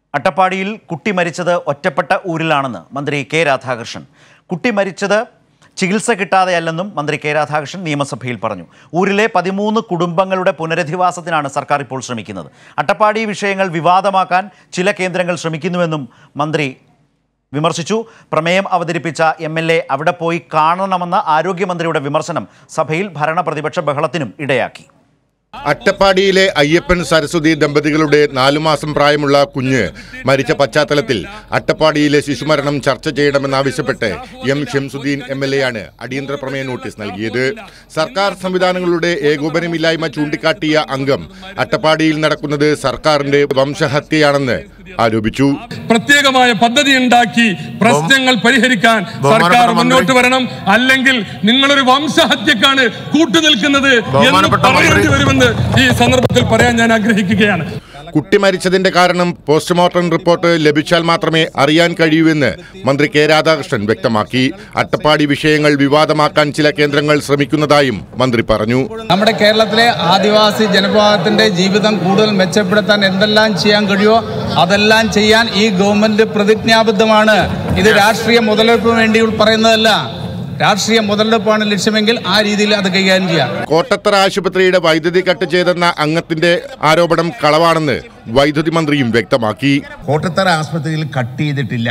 അട്ടപ്പാടിയിൽ കുട്ടി മരിച്ചത് ഒറ്റപ്പെട്ട ഊരിലാണെന്ന് മന്ത്രി കെ രാധാകൃഷ്ണൻ കുട്ടി മരിച്ചത് ചികിത്സ കിട്ടാതെയല്ലെന്നും മന്ത്രി കെ രാധാകൃഷ്ണൻ നിയമസഭയിൽ പറഞ്ഞു ഊരിലെ പതിമൂന്ന് കുടുംബങ്ങളുടെ പുനരധിവാസത്തിനാണ് സർക്കാർ ഇപ്പോൾ ശ്രമിക്കുന്നത് അട്ടപ്പാടി വിഷയങ്ങൾ വിവാദമാക്കാൻ ചില കേന്ദ്രങ്ങൾ ശ്രമിക്കുന്നുവെന്നും മന്ത്രി വിമർശിച്ചു പ്രമേയം അവതരിപ്പിച്ച എം എൽ എ അവിടെ പോയി കാണണമെന്ന ആരോഗ്യമന്ത്രിയുടെ വിമർശനം സഭയിൽ ഭരണ പ്രതിപക്ഷ ബഹളത്തിനും ഇടയാക്കി അട്ടപ്പാടിയിലെ അയ്യപ്പൻ സരസ്വതി ദമ്പതികളുടെ നാലു മാസം പ്രായമുള്ള കുഞ്ഞ് മരിച്ച പശ്ചാത്തലത്തിൽ അട്ടപ്പാടിയിലെ ശിശുമരണം ചർച്ച ചെയ്യണമെന്നാവശ്യപ്പെട്ട് M Shamsuddin M L A ആണ് അടിയന്തര പ്രമേയ നോട്ടീസ് നൽകിയത് സർക്കാർ സംവിധാനങ്ങളുടെ ഏകോപനമില്ലായ്മ ചൂണ്ടിക്കാട്ടിയ അംഗം അട്ടപ്പാടിയിൽ നടക്കുന്നത് സർക്കാരിന്റെ വംശഹത്യയാണെന്ന് ആരോപിച്ചു പ്രത്യേകമായ പദ്ധതി ഉണ്ടാക്കി പ്രശ്നങ്ങൾ പരിഹരിക്കാൻ സർക്കാർ മുന്നോട്ട് വരണം അല്ലെങ്കിൽ നിങ്ങളൊരു വംശഹത്യക്കാണ് കൂട്ടുനിൽക്കുന്നത് എന്ന് പറയേണ്ടി വരുമെന്ന് ഈ സന്ദർഭത്തിൽ പറയാൻ ഞാൻ ആഗ്രഹിക്കുകയാണ് കുട്ടി മരിച്ചതിന്റെ കാരണം പോസ്റ്റ്മോർട്ടം റിപ്പോർട്ട് ലഭിച്ചാൽ മാത്രമേ അറിയാൻ കഴിയൂവെന്ന് മന്ത്രി കെ രാധാകൃഷ്ണൻ വ്യക്തമാക്കി അട്ടപ്പാടി വിഷയങ്ങൾ വിവാദമാക്കാൻ ചില കേന്ദ്രങ്ങൾ ശ്രമിക്കുന്നതായും മന്ത്രി പറഞ്ഞു നമ്മുടെ കേരളത്തിലെ ആദിവാസി ജനവിഭാഗത്തിന്റെ ജീവിതം കൂടുതൽ മെച്ചപ്പെടുത്താൻ എന്തെല്ലാം ചെയ്യാൻ കഴിയുമോ അതെല്ലാം ചെയ്യാൻ ഈ ഗവൺമെന്റ് പ്രതിജ്ഞാബദ്ധമാണ് ഇത് രാഷ്ട്രീയ മുതലെടുപ്പിന് വേണ്ടി പറയുന്നതല്ല രാഷ്ട്രീയ മുതലെടുപ്പാണ് ലക്ഷ്യമെങ്കിൽ ആ രീതിയിൽ അത് കൈകാര്യം ചെയ്യാം കോട്ടത്തറ ആശുപത്രിയുടെ വൈദ്യുതി കട്ട് ചെയ്തെന്ന അംഗത്തിന്റെ ആരോപണം കളവാണെന്ന് വൈദ്യുതി മന്ത്രിയും വ്യക്തമാക്കി കോട്ടത്തറ ആസ്പത്രിയിൽ കട്ട് ചെയ്തിട്ടില്ല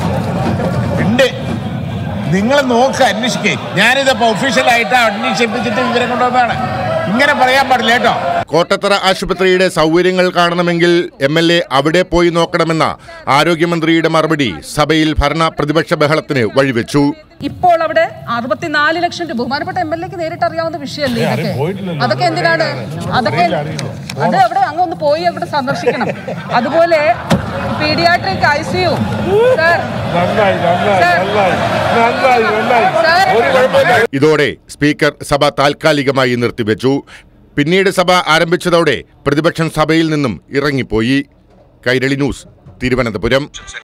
ഉണ്ട് നിങ്ങൾ നോക്ക് അന്വേഷിക്കേ ഞാനിതപ്പോ ഒഫീഷ്യലായിട്ട് അന്വേഷിപ്പിച്ചിട്ട് വിവരം കൊണ്ടുവന്നതാണ് ഇങ്ങനെ പറയാൻ പാടില്ല കേട്ടോ കോട്ടത്തറ ആശുപത്രിയുടെ സൗകര്യങ്ങൾ കാണണമെങ്കിൽ എം എൽ എ അവിടെ പോയി നോക്കണമെന്ന ആരോഗ്യമന്ത്രിയുടെ മറുപടി സഭയിൽ ഭരണ പ്രതിപക്ഷ ബഹളത്തിന് വഴിവെച്ചു ഇപ്പോൾ അവിടെ അറുപത്തിനാല് ലക്ഷം രൂപ ബഹുമാനപ്പെട്ട എം എൽ എക്ക് നേരിട്ട് അറിയാവുന്ന വിഷയമല്ലേ ഇതൊക്കെ അതൊക്കെ എന്തിനാണ് അതൊക്കെ അത് അവിടെ അങ്ങ് ഒന്ന് പോയി അവിടെ സന്ദർശിക്കണം അതുപോലെ പീഡിയാട്രിക് ഐ സി യു ഇതോടെ സ്പീക്കർ സഭ താൽക്കാലികമായി നിർത്തിവെച്ചു പിന്നീട് സഭ ആരംഭിച്ചതോടെ പ്രതിപക്ഷം സഭയിൽ നിന്നും ഇറങ്ങിപ്പോയി കൈരളി ന്യൂസ് തിരുവനന്തപുരം